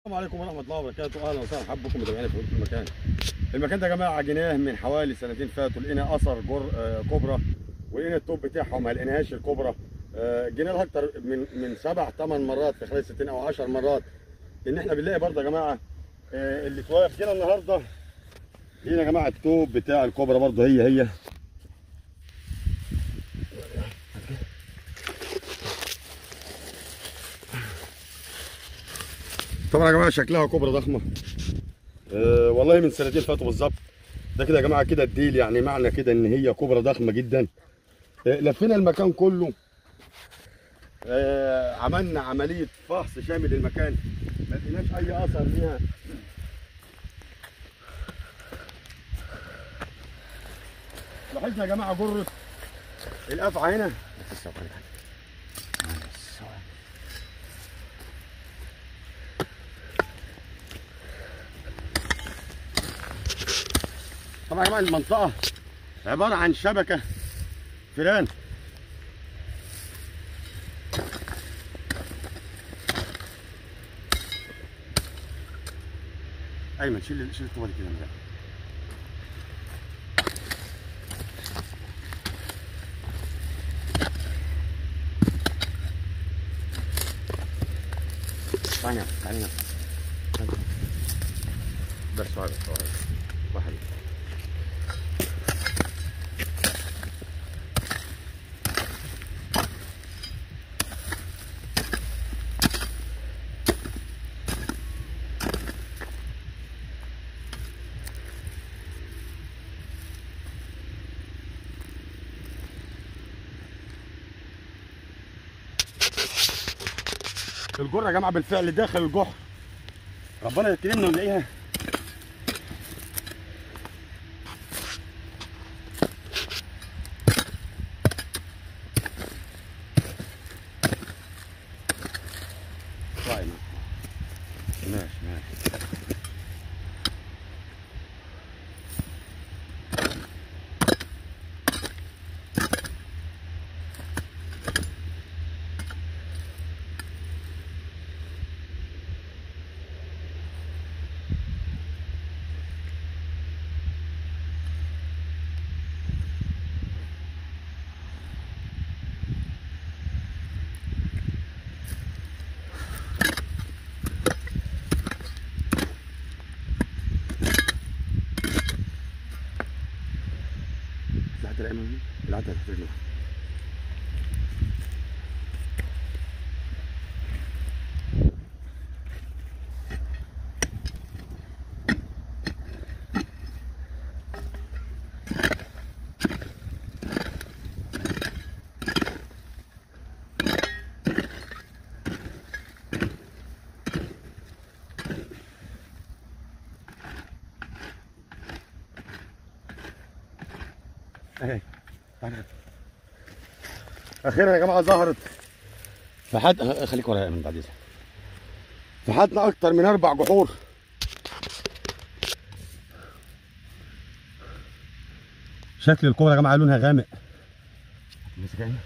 السلام عليكم ورحمه الله وبركاته اهلا وسهلا حبكم متابعينا في كل مكان المكان ده يا جماعه جيناه من حوالي سنتين فاتوا لقينا اثر جر آه، كوبرا ولقينا التوب بتاعهم ما لقيناهاش الكوبرا آه، جينا لها اكتر من من سبع ثمان مرات في خلال 60 او 10 مرات ان احنا بنلاقي برضه يا جماعه آه، اللي اتوقف جينا النهارده هنا يا جماعه التوب بتاع الكوبرا برضه هي هي طبعا يا جماعه شكلها كوبرا ضخمه أه والله من سنتين فاتوا بالظبط ده كده يا جماعه كده الديل يعني معنى كده ان هي كوبرا ضخمه جدا أه لفينا المكان كله أه عملنا عمليه فحص شامل للمكان ما لقيناش اي اثر ليها لاحظنا يا جماعه جره الافعى هنا طبعا يا جماعه المنطقه عباره عن شبكه فيران ايمن شيل شيل الطوبه دي كده من ده. تعالى تعالى بس واحد بس واحد واحد الجرة يا جماعة بالفعل داخل الجحر ربنا يكرمنا ونلاقيها طيب ماشي ماشي تحت الأيمن العدد تحت رجلها اهي تعالى. اخيرا يا جماعه ظهرت في حد أه، خليك ورايا من بعد اذنك في حدنا اكتر من اربع جحور شكل الكوره يا جماعه لونها غامق مسك هنا.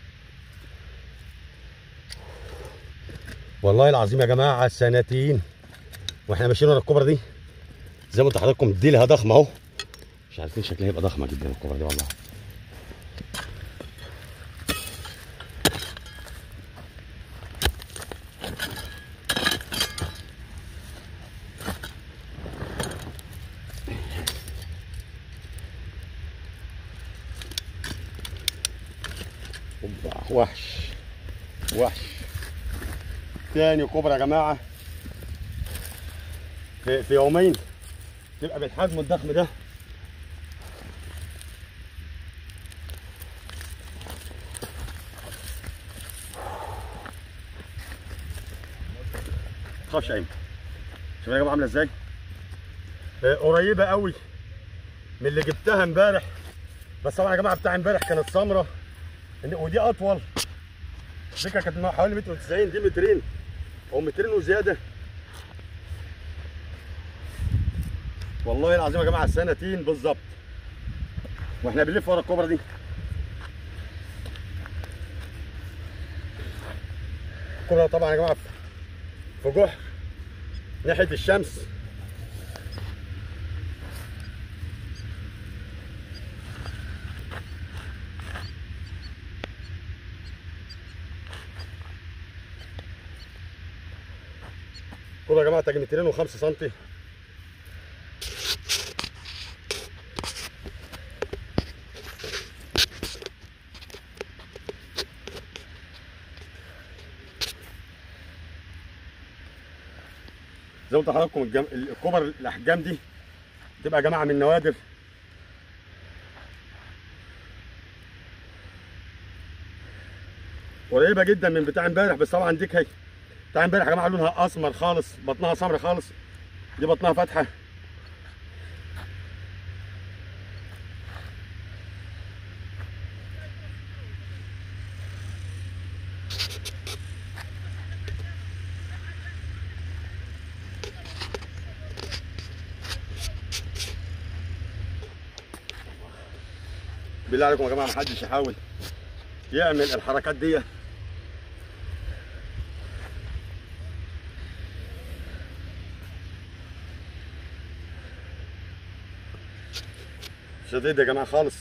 والله العظيم يا جماعه سنتين واحنا ماشيين ورا الكوبرا دي زي ما انتوا حضراتكم ديلها ضخمه اهو مش عارفين شكلها هيبقى ضخمه جدا الكوبرا دي والله أوبا، وحش وحش تاني كوبرا يا جماعه في, في يومين تبقى بالحجم الضخم ده تخافش عين شوف يا جماعه عامله ازاي آه، قريبه قوي من اللي جبتها امبارح بس طبعا يا جماعه بتاع امبارح كانت سمره إن- ودي اطول دي كانت من حوالي متر و90 دي مترين او مترين وزياده والله العظيم يا جماعه سنتين بالظبط واحنا بنلف ورا الكوبرا دي الكوبرا طبعا يا جماعه في جحر ناحيه الشمس كله يا جماعه تاجي مترين وخمسة سنتي زي ما قلت لحضراتكم الجم... الكبر الاحجام دي تبقى يا جماعه من نوادر قريبه جدا من بتاع امبارح بس طبعا ديك هي بتاع امبارح يا جماعه لونها اسمر خالص بطنها سمر خالص دي بطنها فاتحه بالله عليكم يا جماعه محدش يحاول يعمل الحركات دي شديد يا جماعه خالص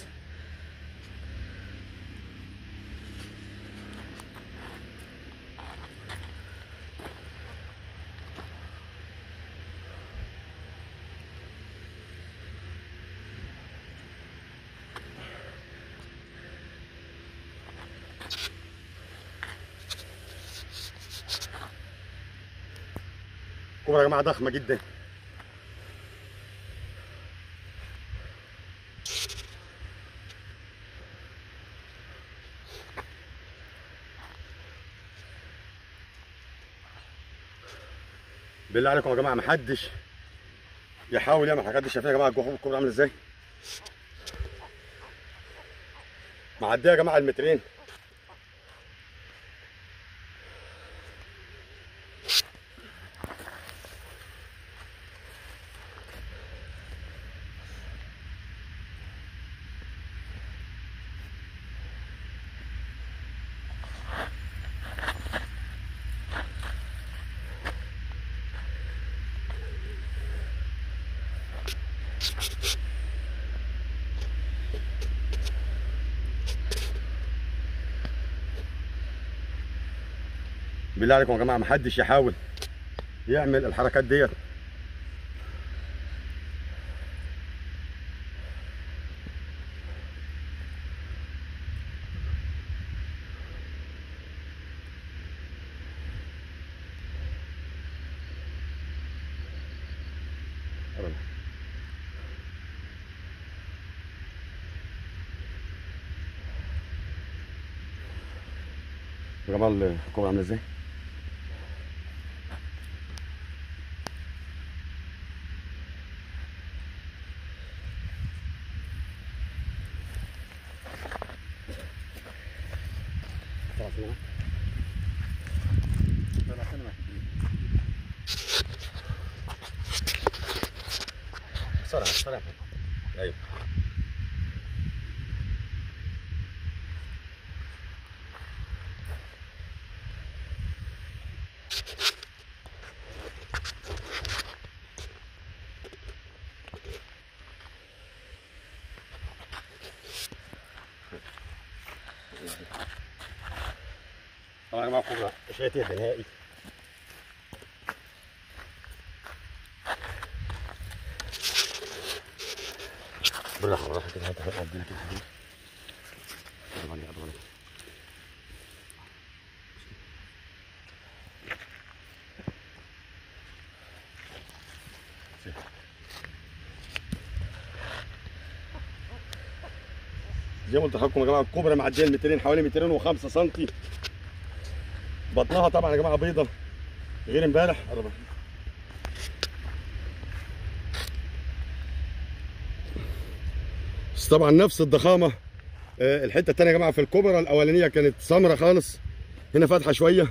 كبرى يا جماعه ضخمه جدا بالله عليكم يا جماعه محدش يحاول يعمل حاجات دي شايفين يا جماعه الجحور الكبرى عامل ازاي معديه يا جماعه المترين بالله عليكم يا جماعه محدش يحاول يعمل الحركات ديت يا جماعه الكوره عامله ازاي خلاص يا جماعة. بسرعة بسرعة ايوه طبعا يا جماعه كوبرا مش هيتهدى نهائي بالراحه بالراحه كده هات هات ربنا كده حبيبي اضرب عليه اضرب عليه زي ما قلت لحضراتكم يا جماعه الكوبرا معديه ال 200 حوالي 205 سم بطنها طبعا يا جماعه بيضه غير امبارح قرب. بس طبعا نفس الضخامه آه، الحته الثانيه يا جماعه في الكوبرا الاولانيه كانت سمره خالص هنا فاتحه شويه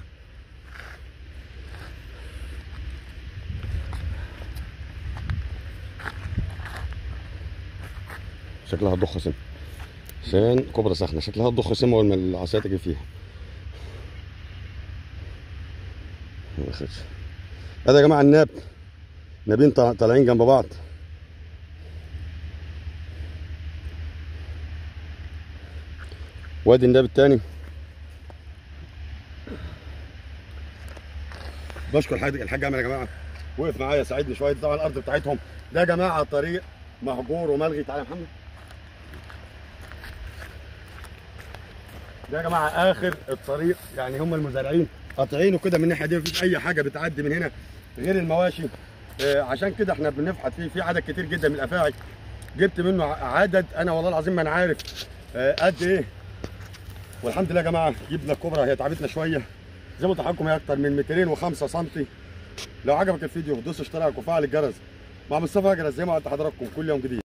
شكلها هتضخ سم عشان كوبرا سخنه شكلها هتضخ سم اول ما العصايه تيجي فيها ما اخدش هذا يا جماعه الناب نابين طا- طالعين جنب بعض وادي الناب التاني بشكر الحاج الحاج عامر يا جماعه وقف معايا ساعدني شويه طبعا الارض بتاعتهم ده يا جماعه طريق مهجور وملغي تعالى يا محمد ده يا جماعه اخر الطريق يعني هم المزارعين قاطعينه كده من الناحيه دي مفيش اي حاجه بتعدي من هنا غير المواشي آه، عشان كده احنا بنفحت فيه في عدد كتير جدا من الافاعي جبت منه ع- عدد انا والله العظيم ما انا عارف آه، قد ايه والحمد لله يا جماعه جبنا الكبرى هي تعبتنا شويه زي ما قلت لحضراتكم هي اكتر من 205 سم لو عجبك الفيديو دوس اشتراك وفعل الجرس مع مصطفى جرس زي ما قلت لحضراتكم كل يوم جديد